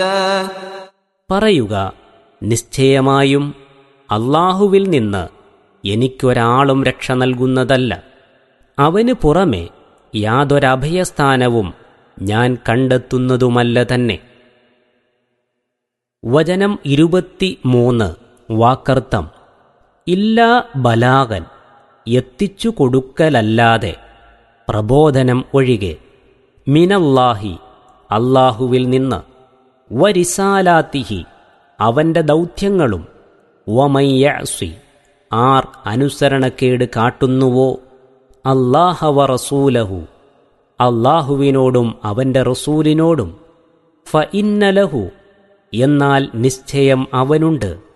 പറയുക നിശ്ചയമായും അള്ളാഹുവിൽ നിന്ന് എനിക്കൊരാളും രക്ഷ നൽകുന്നതല്ല അവന് പുറമെ യാതൊരഭയസ്ഥാനവും ഞാൻ കണ്ടെത്തുന്നതുമല്ല തന്നെ വചനം ഇരുപത്തി മൂന്ന് വാക്കർത്തം ഇല്ലാ ബലാകൻ എത്തിച്ചു കൊടുക്കലല്ലാതെ പ്രബോധനം ഒഴികെ മിനല്ലാഹി അള്ളാഹുവിൽ നിന്ന് വരിസാലാത്തിഹി അവന്റെ ദൗത്യങ്ങളും വമയ്യസി ആർ അനുസരണക്കേട് കാട്ടുന്നുവോ അല്ലാഹവ റസൂലഹു അള്ളാഹുവിനോടും അവന്റെ റസൂലിനോടും ഫ ഇന്നലഹു എന്നാൽ നിശ്ചയം അവനുണ്ട്